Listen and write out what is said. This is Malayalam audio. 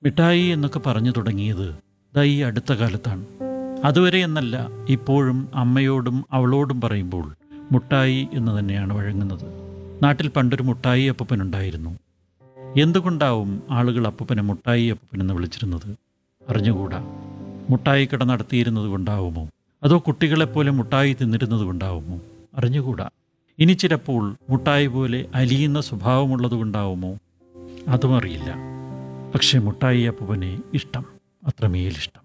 മിഠായി എന്നൊക്കെ പറഞ്ഞു തുടങ്ങിയത് ദാ ഈ അടുത്ത കാലത്താണ് അതുവരെ എന്നല്ല ഇപ്പോഴും അമ്മയോടും അവളോടും പറയുമ്പോൾ മുട്ടായി എന്ന് തന്നെയാണ് വഴങ്ങുന്നത് നാട്ടിൽ പണ്ടൊരു മുട്ടായി അപ്പൂപ്പനുണ്ടായിരുന്നു എന്തുകൊണ്ടാവും ആളുകൾ അപ്പൂപ്പനെ മുട്ടായി അപ്പൂപ്പൻ എന്ന് വിളിച്ചിരുന്നത് അറിഞ്ഞുകൂടാ മുട്ടായി കട നടത്തിയിരുന്നത് കൊണ്ടാവുമോ അതോ കുട്ടികളെപ്പോലെ മുട്ടായി തിന്നിരുന്നത് കൊണ്ടാവുമോ അറിഞ്ഞുകൂടാ ഇനി ചിലപ്പോൾ മുട്ടായി പോലെ അലിയുന്ന സ്വഭാവമുള്ളത് കൊണ്ടാവുമോ അതും അറിയില്ല പക്ഷേ മുട്ടായി അപ്പൂപ്പനെ ഇഷ്ടം അത്രമേൽ ഇഷ്ടം